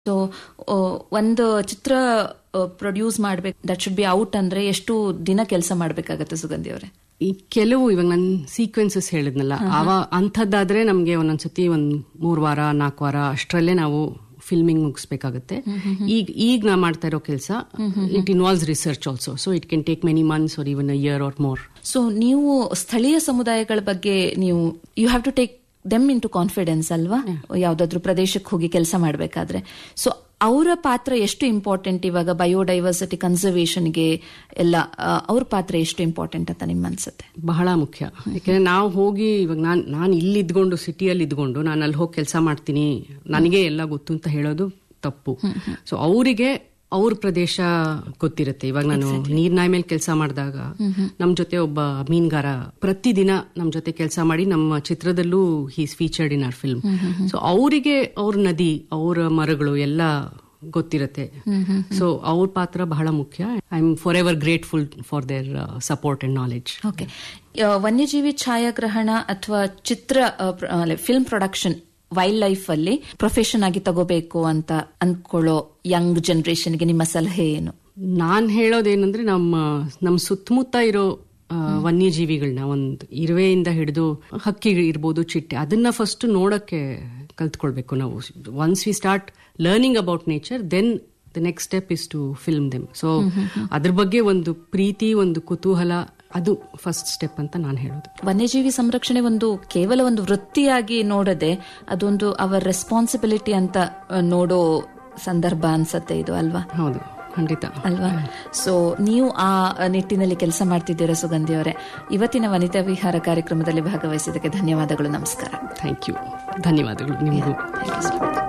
So ಒಂದು ಚಿತ್ರ produce ಮಾಡ್ಬೇಕು ದಟ್ ಶುಡ್ ಬಿ ಔಟ್ ಅಂದ್ರೆ ಎಷ್ಟು ದಿನ ಕೆಲಸ ಮಾಡ್ಬೇಕಾಗತ್ತೆ ಸುಗಂಧಿ ಅವರೇ ಈ ಕೆಲವು ಇವಾಗ ನಾನು ಸೀಕ್ವೆನ್ಸಸ್ ಹೇಳಿದ್ನಲ್ಲ ಅವ ಅಂಥದ್ದಾದ್ರೆ ನಮಗೆ ಒಂದೊಂದ್ಸತಿ ಒಂದ್ ಮೂರ್ ವಾರ ನಾಲ್ಕು ವಾರ ಅಷ್ಟರಲ್ಲೇ ನಾವು ಫಿಲ್ಮಿಂಗ್ ಮುಗಿಸ್ಬೇಕಾಗತ್ತೆ ಈಗ ಈಗ ನಾ ಮಾಡ್ತಾ ಇರೋ ಕೆಲಸ it involves research also so it can take many months or even a year or more so ನೀವು ಸ್ಥಳೀಯ ಸಮುದಾಯಗಳ ಬಗ್ಗೆ ನೀವು you have to take them into confidence ಅಲ್ವಾ ಯಾವ್ದಾದ್ರು ಪ್ರದೇಶಕ್ಕೆ ಹೋಗಿ ಕೆಲಸ ಮಾಡಬೇಕಾದ್ರೆ ಸೊ ಅವರ ಪಾತ್ರ ಎಷ್ಟು ಇಂಪಾರ್ಟೆಂಟ್ ಇವಾಗ ಬಯೋಡೈವರ್ಸಿಟಿ ಕನ್ಸರ್ವೇಷನ್ಗೆ ಎಲ್ಲ ಅವ್ರ ಪಾತ್ರ ಎಷ್ಟು ಇಂಪಾರ್ಟೆಂಟ್ ಅಂತ ನಿಮ್ ಅನ್ಸುತ್ತೆ ಬಹಳ ಮುಖ್ಯ ಯಾಕಂದ್ರೆ ನಾವು ಹೋಗಿ ಇವಾಗ ನಾನು ನಾನು ಇಲ್ಲಿ ಇದ್ಕೊಂಡು ಸಿಟಿಯಲ್ಲಿ ಇದ್ಕೊಂಡು ನಾನು ಅಲ್ಲಿ ಹೋಗಿ ಕೆಲಸ ಮಾಡ್ತೀನಿ ನನಗೆ ಎಲ್ಲ ಗೊತ್ತು ಅಂತ ಹೇಳೋದು ತಪ್ಪು ಸೊ ಅವರಿಗೆ ಅವ್ರ ಪ್ರದೇಶ ಗೊತ್ತಿರುತ್ತೆ ಇವಾಗ ನಾನು ನೀರ್ನಾಯಿ ಮೇಲೆ ಕೆಲಸ ಮಾಡಿದಾಗ ನಮ್ ಜೊತೆ ಒಬ್ಬ ಮೀನ್ಗಾರ ಪ್ರತಿದಿನ ನಮ್ ಜೊತೆ ಕೆಲಸ ಮಾಡಿ ನಮ್ಮ ಚಿತ್ರದಲ್ಲೂ he's featured in our film so ಅವರಿಗೆ ಅವ್ರ ನದಿ ಅವರ ಮರಗಳು ಎಲ್ಲ ಗೊತ್ತಿರತ್ತೆ ಸೊ ಅವ್ರ ಪಾತ್ರ ಬಹಳ ಮುಖ್ಯ I am forever grateful for their support and knowledge okay ವನ್ಯಜೀವಿ ಛಾಯಾಗ್ರಹಣ ಅಥವಾ ಚಿತ್ರ ಫಿಲ್ಮ್ ಪ್ರೊಡಕ್ಷನ್ ವೈಲ್ಡ್ ಲೈಫ್ ಅಲ್ಲಿ ಪ್ರೊಫೆಷನ್ ಆಗಿ ತಗೋಬೇಕು ಅಂತ ಅನ್ಕೊಳ್ಳೋ ಯಂಗ್ ಜನರೇಷನ್ಗೆ ನಿಮ್ಮ ಸಲಹೆ ಏನು ನಾನ್ ಹೇಳೋದೇನಂದ್ರೆ ನಮ್ಮ ನಮ್ಮ ಸುತ್ತಮುತ್ತ ಇರೋ ವನ್ಯಜೀವಿಗಳನ್ನ ಒಂದು ಇರುವೆಯಿಂದ ಹಿಡಿದು ಹಕ್ಕಿ ಇರ್ಬೋದು ಚಿಟ್ಟೆ ಅದನ್ನ ಫಸ್ಟ್ ನೋಡಕ್ಕೆ ಕಲ್ತ್ಕೊಳ್ಬೇಕು ನಾವು once we start learning about nature then the next step is to film them so ಅದ್ರ ಬಗ್ಗೆ ಒಂದು ಪ್ರೀತಿ ಒಂದು ಕುತೂಹಲ ಅದು ಫಸ್ಟ್ ಸ್ಟೆಪ್ ಅಂತ ನಾನು ಹೇಳೋದು ವನ್ಯಜೀವಿ ಸಂರಕ್ಷಣೆ ಒಂದು ಕೇವಲ ಒಂದು ವೃತ್ತಿಯಾಗಿ ನೋಡದೆ ಅದೊಂದು ಅವರ್ ರೆಸ್ಪಾನ್ಸಿಬಿಲಿಟಿ ಅಂತ ನೋಡೋ ಸಂದರ್ಭ ಅನ್ಸತ್ತೆ ಇದು ಅಲ್ವಾ ಹೌದು ಖಂಡಿತ ಅಲ್ವಾ ಸೊ ನೀವು ಆ ನಿಟ್ಟಿನಲ್ಲಿ ಕೆಲಸ ಮಾಡ್ತಿದ್ದೀರಾ ಸುಗಂಧಿ ಅವರೇ ಇವತ್ತಿನ ವನಿತಾ ವಿಹಾರ ಕಾರ್ಯಕ್ರಮದಲ್ಲಿ ಭಾಗವಹಿಸಿದ್ದಕ್ಕೆ ಧನ್ಯವಾದಗಳು ನಮಸ್ಕಾರ ಥ್ಯಾಂಕ್ ಯು ಧನ್ಯವಾದಗಳು ನಿಮಗೂ Thank you so much.